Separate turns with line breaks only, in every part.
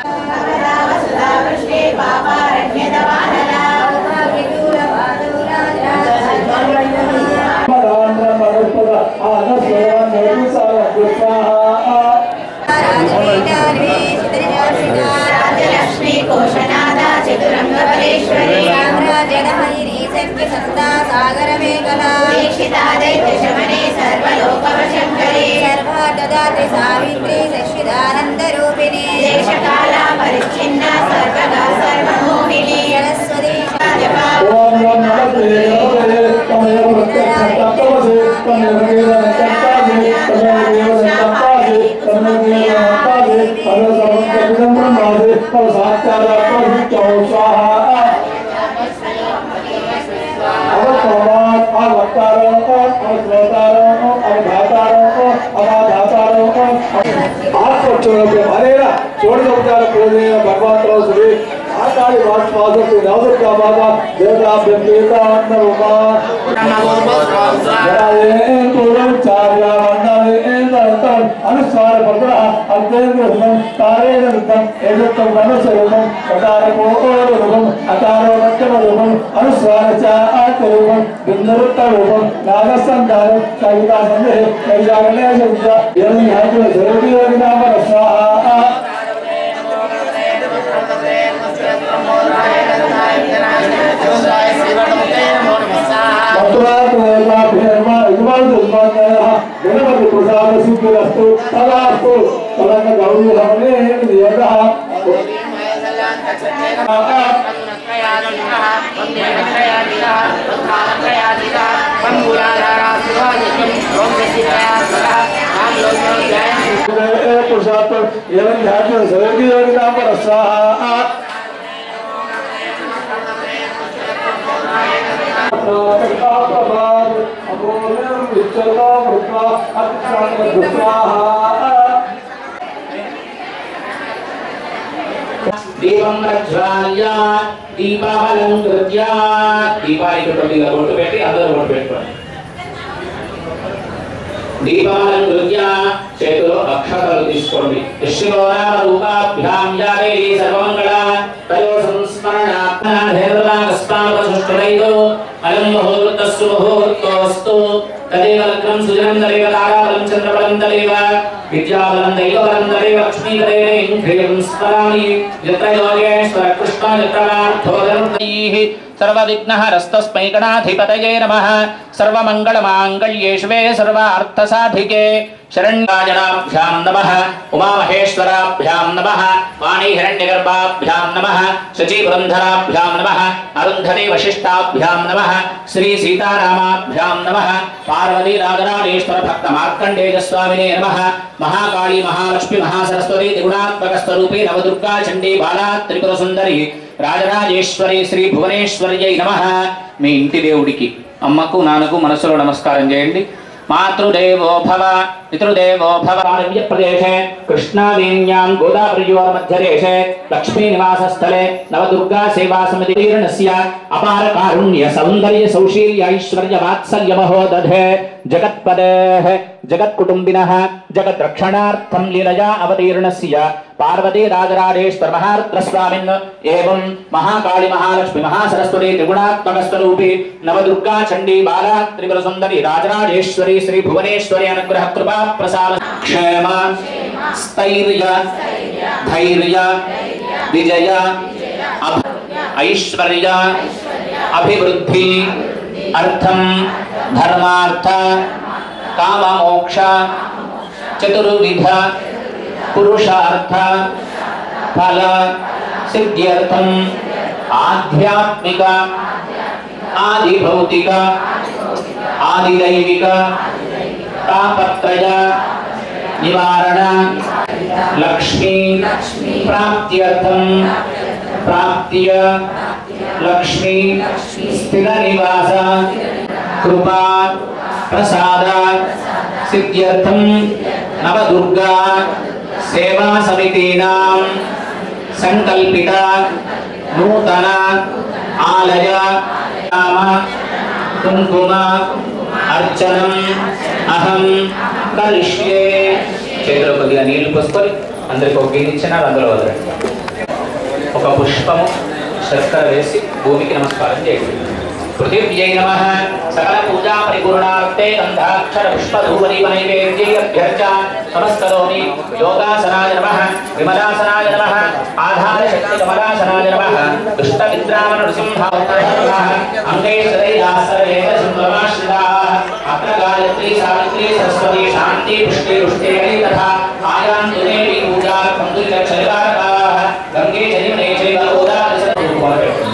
రాజలక్ష్మి కోశనాద చతురంగబలేశ్వరి
సాగర మేఘల
దీక్షితాదైత్య శమనే సర్వలోకవశంకరి
సర్వాదదాతి సావిత్రి సశ్విదానంద రూపిణి
దేశకాల పరిచ్ఛిన్న సర్వగా సర్వమోహిని
సరస్వతి
షోడశోపచార పూజైన భగవంతరావు శ్రీ ఆకాళి వాసుపాదకు నవదుర్గా మాత దేవతాభ్యంతేతాన్నమా అనుస్వార పత్ర అత్యంతం తారేణ వృద్ధం ఏదత్తం మనస్వరూపం సకారకోరూపం అకారో మధ్యమ రూపం అనుస్వార చ ఆత్మరూపం బిందవృత్త రూపం నాగసంధానం కవితా సందేహ కవితాగణేశ విద్య ఏం ధ్యాన జరుగుతుంది నామ స్వాహ గణపతి ప్రసాద సిద్ధిరస్తు తదాస్తు తదన గౌరీ రమణే నియతః పురుషార్థ ఏవం ధ్యాన సర్వీ నామ స్వాహ
దీపం ప్రజ్వాల్య దీపావలంకృత్య దీపానికి కొద్దిగా బొట్టు పెట్టి అందరూ బొట్టు పెట్టుకోండి దీపాలంకృత్య చేతిలో అక్షతలు తీసుకోండి విష్ణురామ రూపాభ్యాం యావే సర్వమంగళ తయో సంస్మరణాత్మనేర్వాగస్పావసుష్ఠరైదో అలం ముహూర్తస్సు ముహూర్తోస్తు తదేవ లగ్నం సుజనం తదేవ తారాబలం చంద్రబలం తదేవ విద్యాబలం దైవబలం తదేవ లక్ష్మీకరేణ ఇంద్రియం స్మరామి యత్ర యోగేశ్వర కృష్ణ యత్రార్థోదరైః సర్వవిఘ్నహరస్తస్మై గణాధిపతయే నమః సర్వమంగళమాంగళ్యే శివే సర్వార్థసాధికే శరణ్యాజనాభ్యాం నమః ఉమామహేశ్వరాభ్యాం నమః వాణీహిరణ్యగర్భాభ్యాం నమః శచీపురంధరాభ్యాం నమః అరుంధతి వశిష్టాభ్యాం నమః శ్రీ సీతారామాభ్యాం నమః పార్వతీ రాజరాజేశ్వర భక్త మార్కండేయ స్వామినే నమః మహాకాళీ మహాలక్ష్మి మహాసరస్వతి త్రిగుణాత్మక స్వరూపే నవదుర్గా చండీ బాలా త్రిపుర సుందరి రాజరాజేశ్వరి శ్రీ భువనేశ్వర్యై నమః మీ ఇంటి దేవుడికి అమ్మకు నాన్నకు మనసులో నమస్కారం చేయండి మాతృదేవో భవ పితృదేవో భవ అరణ్య ప్రదేశే కృష్ణావేణ్యాం గోదావరియోర్ మధ్యదేశే లక్ష్మీ నివాస స్థలే నవదుర్గా సేవా సమితి తీర్ణస్య అపార కారుణ్య సౌందర్య సౌశీల్య ఐశ్వర్య వాత్సల్య మహోదధే జగత్పదే జగత్కుటుంబినః జగద్రక్షణార్థం లీలయా అవతీర్ణస్య పార్వతీ రాజరాజేశ్వర మహారుద్ర స్వామిన్ ఏవం మహాకాళి మహాలక్ష్మి మహాసరస్వతి త్రిగుణాత్మక స్వరూపి నవదుర్గా చండీ బాలా త్రిపుర సుందరి రాజరాజేశ్వరి శ్రీ భువనేశ్వరి అనుగ్రహ కృపా ప్రసాద క్షేమ స్థైర్య ధైర్య విజయ అభ ఐశ్వర్య అభివృద్ధి అర్థం ధర్మార్థ కామమోక్ష చతుర్విధ పురుషార్థ ఫల సిద్ధ్యర్థం ఆధ్యాత్మిక ఆదిభౌతిక ఆదిదైవిక తాపత్రయ నివారణ లక్ష్మీ ప్రాప్త్యర్థం ప్రాప్త్య లక్ష్మీ స్థిర నివాస కృపా ప్రసాద సిద్ధ్యర్థం నవదుర్గా సేవా సమితీనాం సంకల్పిత నూతన ఆలయ నామ కుంకుమ అర్చనం అహం కరిష్యే చేతిలో కొద్దిగా నీళ్లు పోసుకొని అందరికి ఒక గిన్నె ఇచ్చిన అందులో వదలండి ఒక పుష్పము శర్కర వేసి భూమికి నమస్కారం చేయండి పృథివ్యై నమ సకల పూజా పరిపూర్ణార్థే గంధాక్షర పుష్ప ధూపదీప నైవేద్యై అభ్యర్చ నమస్కరోమి యోగాసనాయ నమ విమలాసనాయ నమ ఆధార శక్తి కమలాసనాయ నమ దుష్ట విద్రామణ నృసింహాయ నమ అంగే సదైరాసరేణ సింహమాశ్రితా అత్ర గాయత్రి సావిత్రి సరస్వతి శాంతి పుష్టి పుష్టి తథా ఆయాంతు దేవి పూజా కందుల చరితారకాః గంగే జనిమనే చైవ గోదావరి సర్వోపరి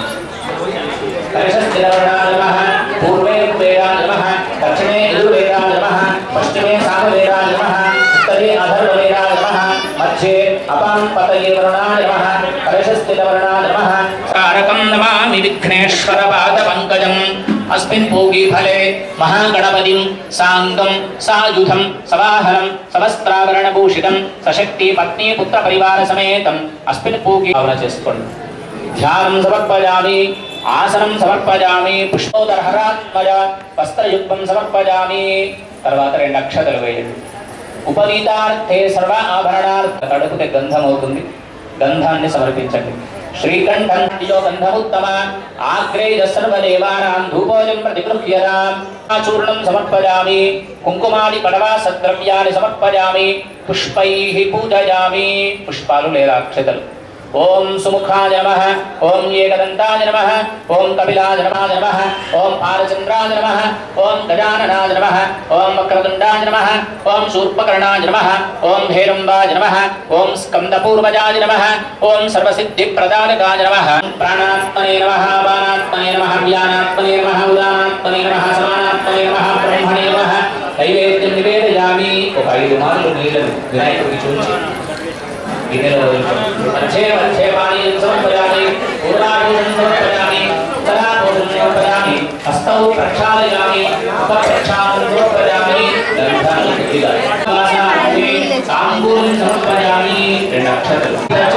పరిషస్థిరవర్ణాయ నమః పూర్వే ఋగ్వేదాయ నమః దక్షిణే యజుర్వేదాయ నమః పశ్చిమే సామవేదాయ నమః ఉత్తరే అధర్వవేదాయ నమః మధ్యే అపాం పతయే వరుణాయ నమః పరిషస్థితవర్ణాయ నమః कारकं नमामि विघ्नेश्वर पादपङ्कजम् अस्मिन् पूगीफले महागणपतिं साङ्गं सायुधं सवाहनं समस्त्राभरणभूषितं सशक्ति पत्नी पुत्रपरिवारसमेतम् अस्मिन् पूगी भावన చేసుకోండి ధ్యానం సమర్పయామి ఆసనం సమర్పయామి పుష్పోదరహరాత్మజ వస్త్రయుగ్మం సమర్పయామి తర్వాత రెండు అక్షతలు వేయండి ఉపనీతార్థే సర్వ ఆభరణార్థ కడుపుతే గంధం అవుతుంది గంధాన్ని సమర్పించండి శ్రీకంఠం దియో గంధముత్తమ ఆగ్రేయ సర్వదేవానాం ధూపోజం ప్రతిగృహ్యతాం చూర్ణం సమర్పయామి కుంకుమాది పడవాసద్రవ్యాన్ని సమర్పయామి పుష్పైః పూజయామి పుష్పాలు లేదా అక్షతలు ఓం సుముఖాయ నమ ఓం ఏకదంతాయ నమ ఓం కపిలాయ నమాయ నమ ఓం పాలచంద్రాయ నమ ఓం గజాననాయ నమ ఓం వక్రతుండాయ నమ ఓం శూర్పకర్ణాయ నమ ఓం భేరంబాయ నమ ఓం స్కందపూర్వజాయ నమ ఓం సర్వసిద్ధిప్రదానకాయ నమ ప్రాణాత్మనే నమ బాణాత్మనే నమ వ్యానాత్మనే నమ ఉదానాత్మనే నమ సమానాత్మనే నమ బ్రహ్మణే నమ నైవేద్యం నివేదయామి ఒక ఐదు మార్లు నీళ్ళను వినాయకుడికి చూచి గిన్నెలో మధ్యే మధ్యే పానీయం సమర్పయామి పూర్వాభూషం సమర్పయామి ఉత్తరాభూషం సమర్పయామి హస్తౌ ప్రక్షాళయామి ఉపప్రక్షాళం సమర్పయామి గంధాన్ని పెట్టియాలి. వాసనార్థే తాంబూలం సమర్పయామి రెండు అక్షతలు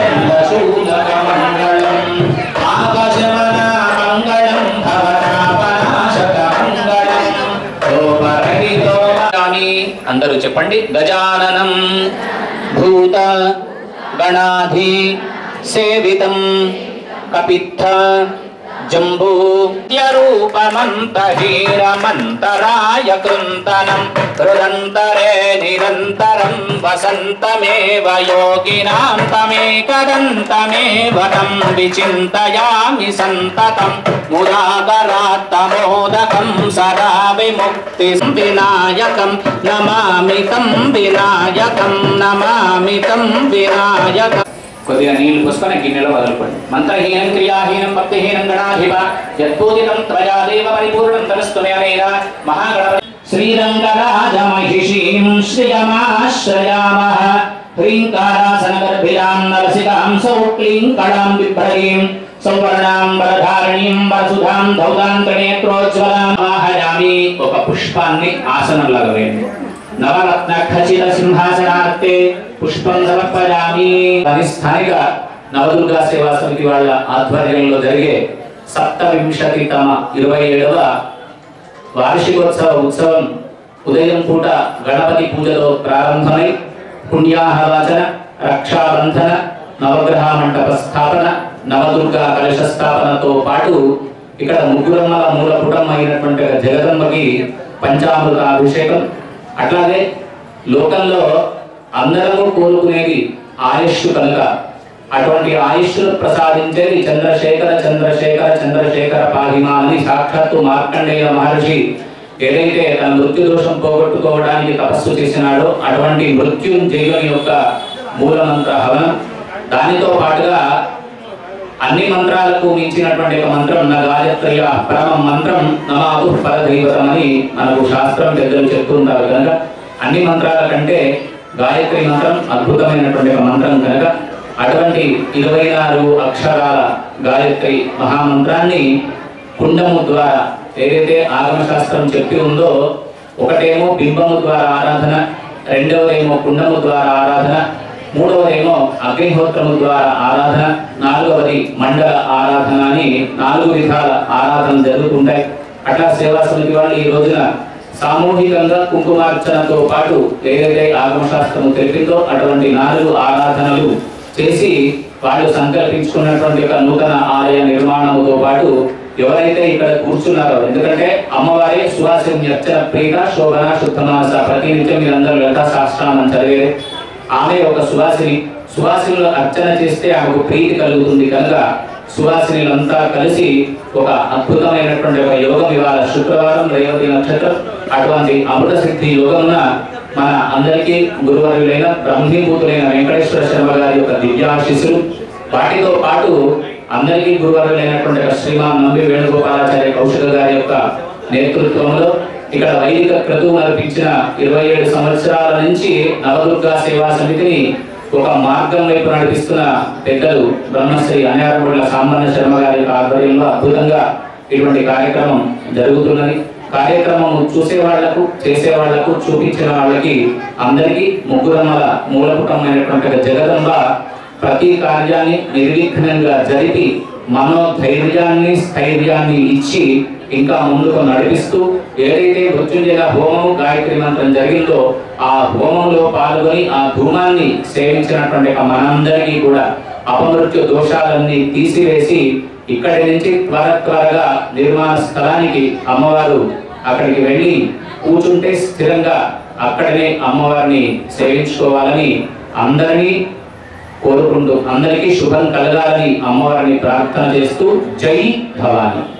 చంద్రశూలకమంగళం ఆకాశవన మంగళం భవనాపనాశక మంగళం గోపరహితో అందరూ చెప్పండి గజాననం భూత గణాధి సేవితం కపిత్థ జంబూ రూపమంతహీరమంతరాయ కృంతనం హృదంతరే నిరంతరం వసంతమేవ యోగినాం తమేకదంతమేవ తం విచింతయామి సంతతం ముదాకరాత్తమోదకం సదా విముక్తి వినాయకం నమామి తం వినాయకం నమామి తం వినాయకం కొద్దిగా నీళ్లు పోసుకొని గిన్నెలో వదలుకోండి మంత్రహీనం క్రియాహీనం భక్తిహీనం గణాధిప యత్పూజితం త్వయా దేవ పరిపూర్ణం తరస్తు మేనేన మహాగణపతి శ్రీరంగరాజ మహిషీం శ్రియమాశ్రయామః హ్రీంకారాసనగర్భిరాం నరసికాం సౌక్లీంకళాం బిభ్రయీం సౌవర్ణాం వరధారణీం వరసుధాం ధౌదాంతనేత్రోజ్వలాం ఆహయామి ఒక పుష్పాన్ని ఆసనంలాగా వేయండి నవరత్న ఖచిత సింహాసనార్థే పుష్పం సమర్పయామి అది స్థానిక నవదుర్గా సేవా సమితి వాళ్ళ ఆధ్వర్యంలో జరిగే సప్తవింశతి తమ ఇరవై ఏడవ వార్షికోత్సవ ఉత్సవం ఉదయం పూట గణపతి పూజతో ప్రారంభమై పుణ్యాహవాచన రక్షాబంధన నవగ్రహ మంటప స్థాపన నవదుర్గా కలశ స్థాపనతో పాటు ఇక్కడ ముగ్గురమ్మల మూలపుటం అయినటువంటి జగదంబకి పంచామృత అభిషేకం అట్లాగే లోకంలో అందరము కోరుకునేది ఆయుష్ కనుక అటువంటి ఆయుష్ను ప్రసాదించేది చంద్రశేఖర చంద్రశేఖర చంద్రశేఖర పాహిమా అని సాక్షాత్తు మార్కండేయ మహర్షి ఏదైతే తన మృత్యు దోషం పోగొట్టుకోవడానికి తపస్సు చేసినాడో అటువంటి మృత్యుంజయుని యొక్క మూలమంత్ర హవనం దానితో పాటుగా అన్ని మంత్రాలకు మించినటువంటి ఒక మంత్రం నా గాయత్రి పరమ మంత్రం నమాదు పరదైవతం అని మనకు శాస్త్రం పెద్దలు చెప్తుంటారు కనుక అన్ని మంత్రాల కంటే గాయత్రి మంత్రం అద్భుతమైనటువంటి ఒక మంత్రం కనుక అటువంటి ఇరవై నాలుగు అక్షరాల గాయత్రి మహామంత్రాన్ని కుండము ద్వారా ఏదైతే ఆగమ శాస్త్రం చెప్పి ఉందో ఒకటేమో బింబము ద్వారా ఆరాధన రెండవదేమో కుండము ద్వారా ఆరాధన మూడవదేమో అగ్నిహోత్రము ద్వారా ఆరాధన నాలుగవది మండల ఆరాధన అని నాలుగు విధాల ఆరాధన జరుగుతుంటాయి అట్లా సేవా సమితి వాళ్ళు ఈ రోజున సామూహికంగా కుంకుమార్చనతో పాటు ఏదైతే ఆగమశాస్త్రము తెలిపిందో అటువంటి నాలుగు ఆరాధనలు చేసి వాళ్ళు సంకల్పించుకున్నటువంటి ఒక నూతన ఆలయ నిర్మాణంతో పాటు ఎవరైతే ఇక్కడ కూర్చున్నారో ఎందుకంటే అమ్మవారి సువాసిని అర్చన ప్రియ శోభన శుద్ధమాస ప్రతినిత్యం మీరందరూ లలితా శాస్త్రాన్ని చదివేది ఆమె ఒక సువాసిని సువాసినులు అర్చన చేస్తే ఆమెకు ప్రీతి కలుగుతుంది కనుక సువాసినులంతా కలిసి ఒక అద్భుతమైనటువంటి ఒక యోగం ఇవాళ శుక్రవారం రేవతి నక్షత్రం అటువంటి అమృత సిద్ధి యోగమున మన అందరికీ గురువర్యులైన బ్రహ్మీభూతులైన వెంకటేశ్వర శర్మ గారి యొక్క దివ్యాశిస్సులు వాటితో పాటు అందరికీ గురువర్యులైనటువంటి ఒక శ్రీమాన్ నంబి వేణుగోపాలాచార్య కౌశిక గారి యొక్క నేతృత్వంలో ఇక్కడ వైదిక క్రతువు నడిపించిన ఇరవై ఏడు సంవత్సరాల నుంచి నవదుర్గా సేవా సమితిని ఒక మార్గం వైపు నడిపిస్తున్న పెద్దలు బ్రహ్మశ్రీ అన్యారముల సామాన్య శర్మ గారి యొక్క ఆధ్వర్యంలో అద్భుతంగా ఇటువంటి కార్యక్రమం జరుగుతున్నది కార్యక్రమం చూసే వాళ్లకు చేసే వాళ్లకు చూపించిన వాళ్ళకి అందరికీ ముగ్గురమ్మల మూలపుటమైనటువంటి ఒక జగదంబ ప్రతి కార్యాన్ని నిర్విఘ్నంగా జరిపి మనోధైర్యాన్ని స్థైర్యాన్ని ఇచ్చి ఇంకా ముందుకు నడిపిస్తూ ఏదైతే మృత్యుంజయ హోమం గాయత్రి మంత్రం జరిగిందో ఆ హోమంలో పాల్గొని ఆ ధూమాన్ని సేవించినటువంటి ఒక మనందరికీ కూడా అపమృత్యు దోషాలన్నీ తీసివేసి ఇక్కడి నుంచి త్వర త్వరగా నిర్మాణ స్థలానికి అమ్మవారు అక్కడికి వెళ్ళి కూర్చుంటే స్థిరంగా అక్కడనే అమ్మవారిని సేవించుకోవాలని అందరినీ కోరుకుంటూ అందరికీ శుభం కలగాలని అమ్మవారిని ప్రార్థన చేస్తూ జై భవాని